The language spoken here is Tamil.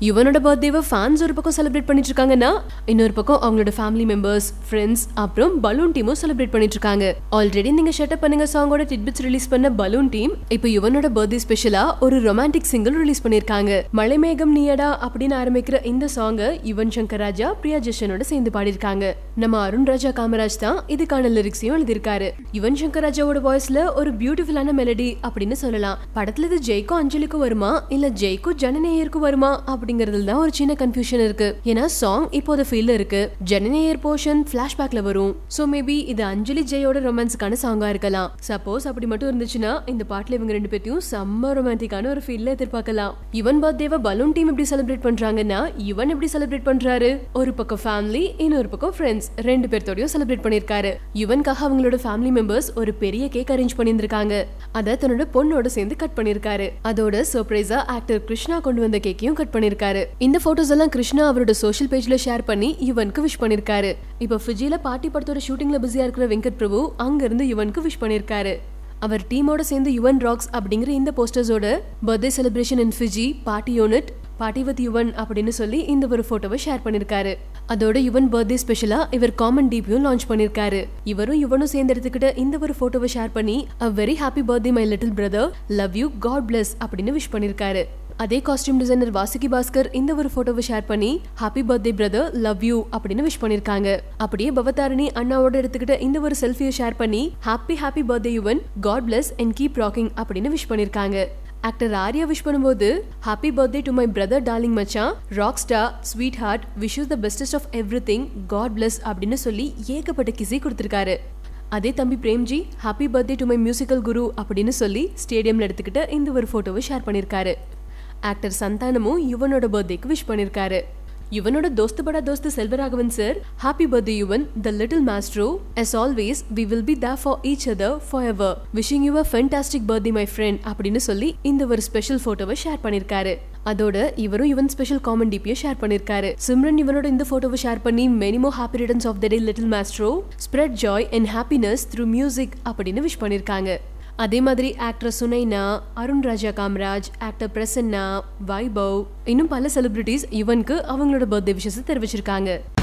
யுவனோட பர்த்டேவை ஃபேன்ஸ் ஒரு பக்கம் செலிப்ரேட் பண்ணிட்டு இருக்காங்கன்னா இன்னொரு பக்கம் அவங்களோட ஃபேமிலி மெம்பர்ஸ் ஃப்ரெண்ட்ஸ் அப்புறம் பலூன் டீமும் செலிப்ரேட் பண்ணிட்டு இருக்காங்க ஆல்ரெடி நீங்க ஷட்டப் பண்ணுங்க சாங்கோட டிட்பிட்ஸ் ரிலீஸ் பண்ண பலூன் டீம் இப்போ யுவனோட பர்த்டே ஸ்பெஷலா ஒரு ரொமான்டிக் சிங்கிள் ரிலீஸ் பண்ணிருக்காங்க மழை மேகம் நீயடா அப்படின்னு ஆரம்பிக்கிற இந்த சாங்கை யுவன் சங்கர் ராஜா பிரியா ஜெஷனோட சேர்ந்து பாடியிருக்காங்க நம்ம அருண் ராஜா காமராஜ் தான் இதுக்கான லிரிக்ஸையும் எழுதியிருக்காரு யுவன் சங்கர் ராஜாவோட வாய்ஸ்ல ஒரு பியூட்டிஃபுல்லான மெலடி அப்படின்னு சொல்லலாம் படத்துல இது ஜெய்க்கும் அஞ்சலிக்கும் வருமா இல்ல ஜெய்க்கும் ஜனநேயருக்கும் வருமா அப்படிங்கறதுல தான் ஒரு சின்ன கன்ஃபியூஷன் இருக்கு ஏன்னா சாங் இப்போத ஃபீல்ல இருக்கு ஜனநேயர் போர்ஷன் பிளாஷ்பேக்ல வரும் சோ மேபி இது அஞ்சலி ஜெயோட ரொமான்ஸ்க்கான சாங்கா இருக்கலாம் சப்போஸ் அப்படி மட்டும் இருந்துச்சுன்னா இந்த பாட்டுல இவங்க ரெண்டு பேர்த்தையும் செம்ம ரொமான்டிக்கான ஒரு ஃபீல்ல எதிர்பார்க்கலாம் யுவன் பர்த்டேவை பலூன் டீம் எப்படி செலிப்ரேட் பண்றாங்கன்னா யுவன் எப்படி செலிப்ரேட் பண்றாரு ஒரு பக்கம் ஃபேமிலி இன்னொரு பக்கம் ஃப்ரெண்ட்ஸ் ரெண்டு பேர்த்தோடயும் செலிப்ரேட் பண்ணிருக்காரு யுவன்காக அவங்களோட ஃபேமிலி மெம்பர்ஸ் ஒரு பெரிய கேக் அரேஞ்ச் பண்ணியிருந்திருக்காங்க அதை தன்னோட பொண்ணோட சேர்ந்து கட் பண்ணிருக்காரு அதோட சர்ப்ரைஸா ஆக்டர் கிருஷ்ணா கொண்டு வந்த கேக்கையும் கட் பண்ணிருக்காரு இந்த போட்டோஸ் எல்லாம் கிருஷ்ணா அவரோட சோஷியல் பேஜ்ல ஷேர் பண்ணி யுவனுக்கு விஷ் பண்ணிருக்காரு இப்போ ஃபிஜில பாட்டி படத்தோட ஷூட்டிங்ல பிஸியா இருக்கிற வெங்கட் பிரபு அங்க இருந்து யுவனுக்கு விஷ் பண்ணிருக்காரு அவர் டீமோட சேர்ந்து யுவன் ராக்ஸ் அப்படிங்கிற இந்த போஸ்டர்ஸோட birthday celebration in Fiji party unit party with Yuvan அப்படின்னு சொல்லி இந்த ஒரு போட்டோவை ஷேர் பண்ணிருக்காரு அதோட யுவன் பர்த்டே ஸ்பெஷலா இவர் காமன் டிபியும் லான்ச் பண்ணிருக்காரு இவரும் யுவனும் சேர்ந்து எடுத்துக்கிட்ட இந்த ஒரு போட்டோவை ஷேர் பண்ணி a very happy birthday my little brother love you God bless அப்படின்னு விஷ் பண்ணிருக்காரு அதே காஸ்டியூம் டிசைனர் வாசுகி பாஸ்கர் இந்த ஒரு போட்டோவை ஷேர் பண்ணி happy birthday brother love you அப்படின்னு விஷ் பண்ணிருக்காங்க அப்படியே பவதாரணி அண்ணாவோட எடுத்துக்கிட்ட இந்த ஒரு செல்ஃபியை ஷேர் பண்ணி happy happy birthday Yuvan God bless and keep rocking அப்படின்னு விஷ் பண்ணிருக்காங்க ஆக்டர் ஆர்யா விஷ் பண்ணும்போது happy birthday to my brother darling மச்சான் rock star sweetheart wish you the bestest of everything God bless அப்படின்னு சொல்லி ஏகப்பட்ட கிசி கொடுத்துருக்காரு அதே தம்பி Premgi happy birthday to my musical குரு அப்படின்னு சொல்லி ஸ்டேடியம்ல எடுத்துக்கிட்ட இந்த ஒரு போட்டோவை ஷேர் பண்ணியிருக்காரு ஆக்டர் சந்தானமும் யுவனோட பர்த்டேக்கு விஷ் பண்ணியிருக்காரு யுவனோட தோஸ்து படா தோஸ்து Selvaraghavan sir happy birthday Yuvan the little maestro yes always we will be there for each other forever wishing you a fantastic birthday my friend அப்படின்னு சொல்லி இந்த ஒரு ஸ்பெஷல் போட்டோவை ஷேர் பண்ணிருக்காரு அதோட இவரும் இவன் ஸ்பெஷல் காமன் டிபியை ஷேர் பண்ணிருக்காரு சிம்ரன் இவனோட இந்த போட்டோவை ஷேர் பண்ணி many more happy returns of the day little maestro spread joy and happiness through music அப்படின்னு விஷ் பண்ணிருக்காங்க அதே மாதிரி ஆக்டர் சுனைனா அருண் ராஜா காமராஜ் ஆக்டர் பிரசன்னா வைபவ் இன்னும் பல செலிபிரிட்டிஸ் இவனுக்கு அவங்களோட பர்த்டே விஷஸ் தெரிவிச்சிருக்காங்க